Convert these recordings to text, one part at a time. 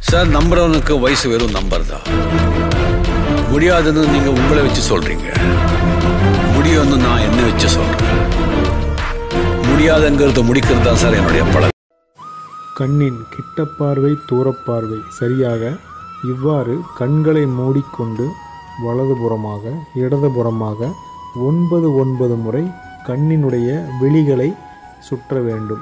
sir நம்புறவனுக்கு வயசு வெறும் number தான் முடியாதுன்னு நீங்க உங்களை வச்சு சொல்றீங்க முடியும்னு நான் என்ன வச்சு சொல்றேன் முடியாதுங்கிறத முடிக்கிறது தான் சார் என்னுடைய பழக்கம் கண்ணின் கிட்டப்பார்வை தூரப்பார்வை சரியாக இவ்வாறு கண்களை மூடிக்கொண்டு வலதுபுறமாக இடதுபுறமாக ஒன்பது ஒன்பது முறை கண்ணினுடைய விழிகளை சுற்ற வேண்டும்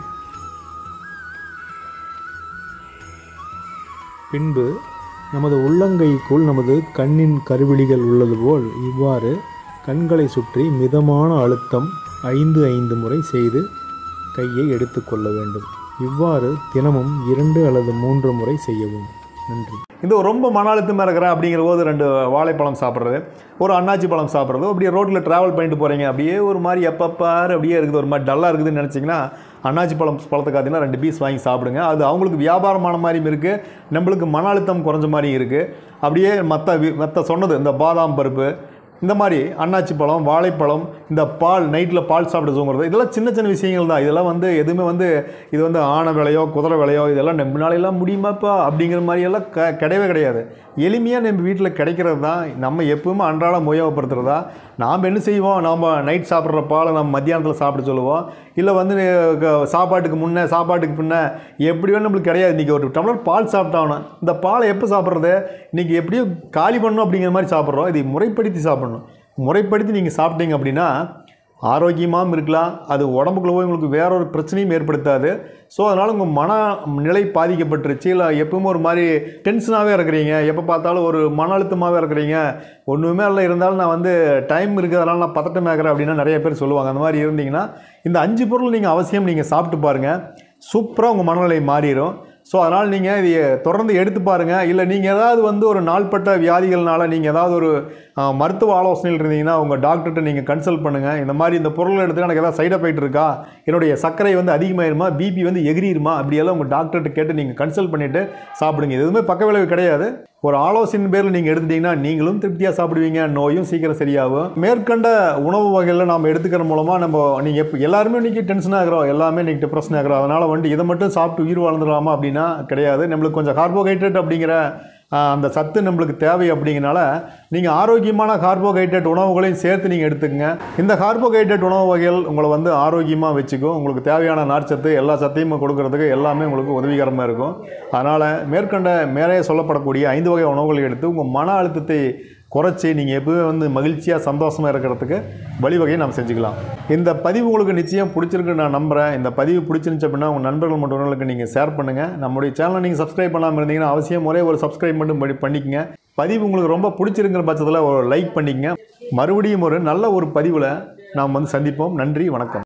பின்பு நமது உள்ளங்கைக்குள் நமது கண்ணின் கருவிழிகள் உள்ளது போல் இவ்வாறு கண்களை சுற்றி மிதமான அழுத்தம் ஐந்து ஐந்து முறை செய்து கையை எடுத்துக்கொள்ள வேண்டும் இவ்வாறு தினமும் இரண்டு அல்லது மூன்று முறை செய்யவும் நன்றி இந்த ஒரு ரொம்ப மன அழுத்தமாக இருக்கிறேன் அப்படிங்கிற போது ரெண்டு வாழைப்பழம் சாப்பிட்றது ஒரு அன்னாச்சி பழம் சாப்பிட்றது அப்படியே ரோட்டில் ட்ராவல் பண்ணிட்டு போகிறீங்க அப்படியே ஒரு மாதிரி எப்பப்பாரு அப்படியே இருக்குது ஒரு மாதிரி டல்லாக இருக்குதுன்னு நினச்சிங்கன்னா அன்னாச்சி பழம் பழத்தை காத்திங்கன்னா ரெண்டு பீஸ் வாங்கி சாப்பிடுங்க அது அவங்களுக்கு வியாபாரமான மாதிரியும் இருக்குது நம்மளுக்கு மன அழுத்தம் குறைஞ்ச மாதிரியும் இருக்குது அப்படியே மற்ற மற்ற சொன்னது இந்த பாதாம் பருப்பு இந்த மாதிரி அன்னாச்சி பழம் வாழைப்பழம் இந்த பால் நைட்டில் பால் சாப்பிட்டு தூங்குறது இதெல்லாம் சின்ன சின்ன விஷயங்கள் தான் இதெல்லாம் வந்து எதுவுமே வந்து இது வந்து ஆன விலையோ குதிரை விலையோ இதெல்லாம் நம்ம நாளையெல்லாம் முடியுமாப்பா அப்படிங்கிற மாதிரியெல்லாம் க கிடையவே கிடையாது எளிமையாக நம்ம வீட்டில் கிடைக்கிறது தான் நம்ம எப்பவுமே அன்றாடம் உபயோகப்படுத்துகிறதா நாம் என்ன செய்வோம் நாம் நைட் சாப்பிட்ற பாலை நம்ம மத்தியானத்தில் சாப்பிட சொல்லுவோம் இல்லை வந்து க- சாப்பாட்டுக்கு முன்னே சாப்பாட்டுக்கு பின்ன எப்படி வேணும் நம்மளுக்கு கிடையாது இன்றைக்கி ஒரு டம்ளர் பால் சாப்பிட்டாகணும் இந்த பாலை எப்போ சாப்பிட்றது இன்றைக்கி எப்படியும் காலி பண்ணணும் அப்படிங்கிற மாதிரி சாப்பிட்றோம் இதை முறைப்படுத்தி சாப்பிடணும் முறைப்படுத்தி நீங்கள் சாப்பிட்டீங்க அப்படின்னா ஆரோக்கியமாகவும் இருக்கலாம் அது உடம்புக்குள்ள போய் உங்களுக்கு வேற ஒரு பிரச்சனையும் ஏற்படுத்தாது ஸோ அதனால் உங்கள் மன நிலை பாதிக்கப்பட்டுருச்சு இல்லை எப்பவுமே ஒரு மாதிரி டென்ஷனாகவே இருக்கிறீங்க எப்போ பார்த்தாலும் ஒரு மன அழுத்தமாகவே இருக்கிறீங்க ஒன்றுமே இல்லை இருந்தாலும் நான் வந்து டைம் இருக்கிறதுனால நான் பதட்டமாக இருக்கிறேன் அப்படின்னா நிறைய பேர் சொல்லுவாங்க அந்த மாதிரி இருந்தீங்கன்னா இந்த அஞ்சு பொருள் நீங்கள் அவசியம் நீங்கள் சாப்பிட்டு பாருங்கள் சூப்பராக உங்கள் மனநிலை மாறிடும் ஸோ அதனால் நீங்கள் இதை தொடர்ந்து எடுத்து பாருங்கள் இல்லை நீங்கள் ஏதாவது வந்து ஒரு நாள்பட்ட வியாதிகள்னால நீங்கள் ஏதாவது ஒரு ஆ, மருத்துவ ஆலோசனையில் இருந்தீங்கன்னா உங்கள் டாக்டர்கிட்ட நீங்கள் கன்சல்ட் பண்ணுங்கள் இந்த மாதிரி இந்த பொருளை எடுத்து எனக்கு ஏதாவது சைட் எஃபெக்ட் இருக்கா என்னுடைய சர்க்கரை வந்து அதிகமாயிருமா பிபி வந்து எகிரிருமா அப்படியெல்லாம் உங்கள் டாக்டர்கிட்ட கேட்டு நீங்கள் கன்சல்ட் பண்ணிவிட்டு சாப்பிடுங்க இது எதுவுமே பக்க விளைவு கிடையாது ஒரு ஆலோசனை பேரில் நீங்கள் எடுத்துட்டீங்கன்னா நீங்களும் திருப்தியாக சாப்பிடுவீங்க நோயும் சீக்கிரம் சரியாகும் மேற்கண்ட உணவு வகைகளில் நாம் எடுத்துக்கிற மூலமாக நம்ம நீங்கள் எப்போ எல்லாருமே இன்றைக்கி டென்ஷன் ஆகிறோம் எல்லாமே இன்றைக்கி டிப்ரெஷன் ஆகிறோம் அதனால் வந்து இதை மட்டும் சாப்பிட்டு உயிர் வாழ்ந்துடலாமா அப்படின்னா கிடையாது நம்மளுக்கு கொஞ்சம் கார்போஹைட்ரேட் அப்படிங்கிற ஆஹ், அந்த சத்து நம்மளுக்கு தேவை அப்படிங்கிறனால நீங்கள் ஆரோக்கியமான கார்போஹைட்ரேட் உணவுகளையும் சேர்த்து நீங்கள் எடுத்துக்கங்க இந்த கார்போஹைட்ரேட் உணவு வகைகள் உங்களை வந்து ஆரோக்கியமாக வச்சுக்கும் உங்களுக்கு தேவையான நார்ச்சத்து எல்லா சத்தையும் கொடுக்கறதுக்கு எல்லாமே உங்களுக்கு உதவிகரமாக இருக்கும் அதனால் மேற்கண்ட மேலே சொல்லப்படக்கூடிய ஐந்து வகை உணவுகளை எடுத்து உங்கள் மன அழுத்தத்தை குறைச்சி நீங்கள் எப்பவுமே வந்து மகிழ்ச்சியாக சந்தோஷமாக இருக்கிறதுக்கு வழிவகையை நம்ம செஞ்சுக்கலாம் இந்த பதிவு உங்களுக்கு நிச்சயம் பிடிச்சிருக்கு நான் நம்புகிறேன் இந்த பதிவு பிடிச்சிருந்துச்சு அப்படின்னா உங்கள் நண்பர்கள் மற்றவர்களுக்கு நீங்கள் ஷேர் பண்ணுங்கள் நம்முடைய சேனலை நீங்கள் சப்ஸ்கிரைப் பண்ணாமல் இருந்தீங்கன்னா அவசியம் ஒரே ஒரு சப்ஸ்கிரைப் மட்டும் பண்ணி பண்ணிக்கங்க பதிவு உங்களுக்கு ரொம்ப பிடிச்சிருக்கிற பட்சத்தில் ஒரு லைக் பண்ணிக்கங்க மறுபடியும் ஒரு நல்ல ஒரு பதிவில் நாம் வந்து சந்திப்போம் நன்றி வணக்கம்